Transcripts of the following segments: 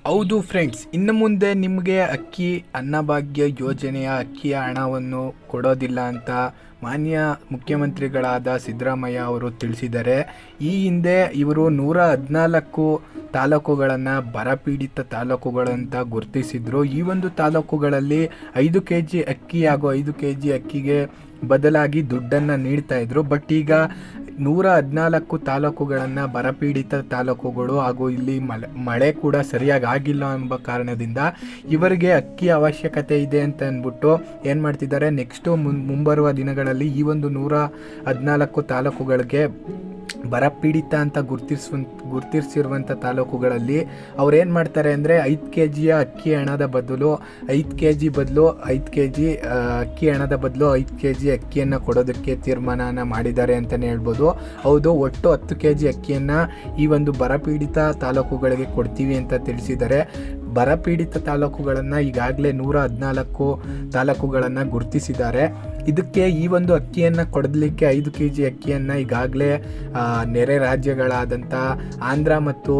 ಹೌದು ಫ್ರೆಂಡ್ಸ್ ಇನ್ನು ಮುಂದೆ ನಿಮಗೆ ಅಕ್ಕಿ ಅನ್ನಭಾಗ್ಯ ಯೋಜನೆಯ ಅಕ್ಕಿಯ ಹಣವನ್ನು ಕೊಡೋದಿಲ್ಲ ಅಂತ ಮಾನ್ಯ ಮುಖ್ಯಮಂತ್ರಿಗಳಾದ ಸಿದ್ದರಾಮಯ್ಯ ಅವರು ತಿಳಿಸಿದ್ದಾರೆ ಈ ಹಿಂದೆ ಇವರು ನೂರ ಹದಿನಾಲ್ಕು ತಾಲೂಕುಗಳನ್ನು ಬರಪೀಡಿತ ತಾಲೂಕುಗಳಂತ ಗುರುತಿಸಿದ್ರು ಈ ಒಂದು ತಾಲೂಕುಗಳಲ್ಲಿ ಐದು ಕೆ ಜಿ ಅಕ್ಕಿ ಹಾಗೂ ಐದು ಕೆ ಜಿ ಅಕ್ಕಿಗೆ ಬದಲಾಗಿ ದುಡ್ಡನ್ನು ನೀಡ್ತಾ ಇದ್ರು ಬಟ್ ಈಗ ನೂರ ಹದಿನಾಲ್ಕು ತಾಲೂಕುಗಳನ್ನು ಬರಪೀಡಿತ ತಾಲೂಕುಗಳು ಹಾಗೂ ಇಲ್ಲಿ ಮಳೆ ಮಳೆ ಕೂಡ ಸರಿಯಾಗಿ ಆಗಿಲ್ಲ ಎಂಬ ಕಾರಣದಿಂದ ಇವರಿಗೆ ಅಕ್ಕಿ ಅವಶ್ಯಕತೆ ಇದೆ ಅಂತ ಅಂದ್ಬಿಟ್ಟು ಏನು ಮಾಡ್ತಿದ್ದಾರೆ ನೆಕ್ಸ್ಟು ಮುನ್ ಮುಂಬರುವ ದಿನಗಳಲ್ಲಿ ಈ ಒಂದು ನೂರ ಹದಿನಾಲ್ಕು ತಾಲೂಕುಗಳಿಗೆ ಬರಪೀಡಿತ ಅಂತ ಗುರ್ತಿಸುವ ಗುರ್ತಿಸಿರುವಂಥ ತಾಲೂಕುಗಳಲ್ಲಿ ಅವ್ರು ಏನು ಮಾಡ್ತಾರೆ ಅಂದರೆ ಐದು ಕೆ ಜಿಯ ಅಕ್ಕಿ ಹಣದ ಬದಲು ಐದು ಕೆ ಜಿ ಬದಲು ಐದು ಕೆ ಜಿ ಅಕ್ಕಿ ಹಣದ ಬದಲು ಐದು ಕೆ ಜಿ ಅಕ್ಕಿಯನ್ನು ಕೊಡೋದಕ್ಕೆ ತೀರ್ಮಾನನ ಮಾಡಿದ್ದಾರೆ ಅಂತಲೇ ಹೇಳ್ಬೋದು ಹೌದು ಒಟ್ಟು ಹತ್ತು ಕೆ ಜಿ ಅಕ್ಕಿಯನ್ನು ಈ ಒಂದು ಬರಪೀಡಿತ ತಾಲೂಕುಗಳಿಗೆ ಕೊಡ್ತೀವಿ ಅಂತ ತಿಳಿಸಿದ್ದಾರೆ ಬರಪೀಡಿತ ತಾಲೂಕುಗಳನ್ನು ಈಗಾಗಲೇ ನೂರ ಹದಿನಾಲ್ಕು ತಾಲೂಕುಗಳನ್ನು ಗುರುತಿಸಿದ್ದಾರೆ ಇದಕ್ಕೆ ಈ ಒಂದು ಅಕ್ಕಿಯನ್ನು ಕೊಡಲಿಕ್ಕೆ ಐದು ಕೆ ಜಿ ಅಕ್ಕಿಯನ್ನು ಈಗಾಗಲೇ ನೆರೆ ರಾಜ್ಯಗಳಾದಂಥ ಆಂಧ್ರ ಮತ್ತು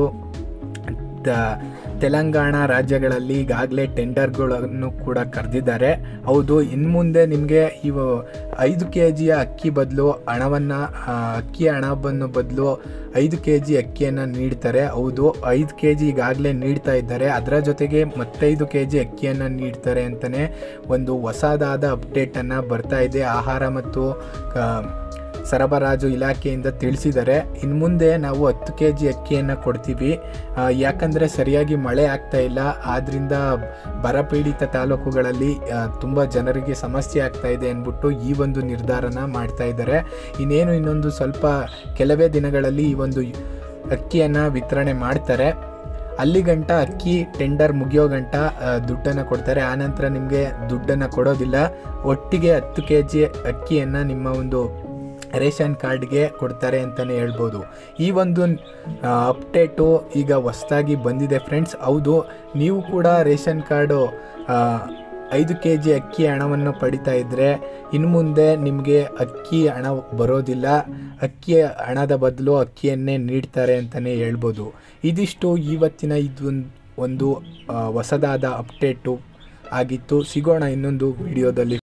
ತ- ತೆಲಂಗಾಣ ರಾಜ್ಯಗಳಲ್ಲಿ ಈಗಾಗಲೇ ಟೆಂಡರ್ಗಳನ್ನು ಕೂಡ ಕರೆದಿದ್ದಾರೆ ಹೌದು ಇನ್ನು ಮುಂದೆ ನಿಮಗೆ ಇವು ಐದು ಕೆ ಜಿಯ ಅಕ್ಕಿ ಬದಲು ಹಣವನ್ನು ಅಕ್ಕಿ ಹಣವನ್ನು ಬದಲು ಐದು ಕೆ ಜಿ ಅಕ್ಕಿಯನ್ನು ನೀಡ್ತಾರೆ ಹೌದು ಐದು ಕೆ ಜಿ ಈಗಾಗಲೇ ನೀಡ್ತಾ ಇದ್ದಾರೆ ಅದರ ಜೊತೆಗೆ ಮತ್ತೈದು ಕೆ ಜಿ ಅಕ್ಕಿಯನ್ನು ನೀಡ್ತಾರೆ ಅಂತಲೇ ಒಂದು ಹೊಸದಾದ ಅಪ್ಡೇಟನ್ನು ಬರ್ತಾ ಇದೆ ಆಹಾರ ಮತ್ತು ಕ- ಸರಬರಾಜು ಇಲಾಖೆಯಿಂದ ತಿಳಿಸಿದ್ದಾರೆ ಇನ್ನು ಮುಂದೆ ನಾವು ಹತ್ತು ಕೆ ಜಿ ಅಕ್ಕಿಯನ್ನು ಕೊಡ್ತೀವಿ ಆ, ಯಾಕಂದರೆ ಸರಿಯಾಗಿ ಮಳೆ ಆಗ್ತಾ ಇಲ್ಲ ಆದ್ದರಿಂದ ಬರಪೀಡಿತ ತಾಲೂಕುಗಳಲ್ಲಿ ತುಂಬ ಜನರಿಗೆ ಸಮಸ್ಯೆ ಆಗ್ತಾ ಇದೆ ಅಂದ್ಬಿಟ್ಟು ಈ ಒಂದು ನಿರ್ಧಾರನ ಮಾಡ್ತಾ ಇದ್ದಾರೆ ಇನ್ನೇನು ಇನ್ನೊಂದು ಸ್ವಲ್ಪ ಕೆಲವೇ ದಿನಗಳಲ್ಲಿ ಈ ಒಂದು ಅಕ್ಕಿಯನ್ನು ವಿತರಣೆ ಮಾಡ್ತಾರೆ ಅಲ್ಲಿ ಗಂಟ ಅಕ್ಕಿ ಟೆಂಡರ್ ಮುಗಿಯೋ ಗಂಟ ದುಡ್ಡನ್ನು ಕೊಡ್ತಾರೆ ಆನಂತರ ನಿಮಗೆ ದುಡ್ಡನ್ನು ಕೊಡೋದಿಲ್ಲ ಒಟ್ಟಿಗೆ ಹತ್ತು ಕೆ ಜಿ ಅಕ್ಕಿಯನ್ನು ನಿಮ್ಮ ಒಂದು ರೇಷನ್ ಕಾರ್ಡ್ಗೆ ಕೊಡ್ತಾರೆ ಅಂತಲೇ ಹೇಳ್ಬೋದು ಈ ಒಂದು ಅಪ್ಡೇಟು ಈಗ ಹೊಸ್ದಾಗಿ ಬಂದಿದೆ ಫ್ರೆಂಡ್ಸ್ ಹೌದು ನೀವು ಕೂಡ ರೇಷನ್ ಕಾರ್ಡು ಆ, ಐದು ಕೆ ಜಿ ಅಕ್ಕಿ ಹಣವನ್ನು ಪಡಿತಾ ಇದ್ದರೆ ಇನ್ನು ಮುಂದೆ ನಿಮಗೆ ಅಕ್ಕಿ ಹಣ ಬರೋದಿಲ್ಲ ಅಕ್ಕಿ ಹಣದ ಬದಲು ಅಕ್ಕಿಯನ್ನೇ ನೀಡ್ತಾರೆ ಅಂತಲೇ ಹೇಳ್ಬೋದು ಇದಿಷ್ಟು ಇವತ್ತಿನ ಇದೊಂದು ಒಂದು ಆ, ಹೊಸದಾದ ಅಪ್ಡೇಟು ಆಗಿತ್ತು ಸಿಗೋಣ ಇನ್ನೊಂದು ವಿಡಿಯೋದಲ್ಲಿ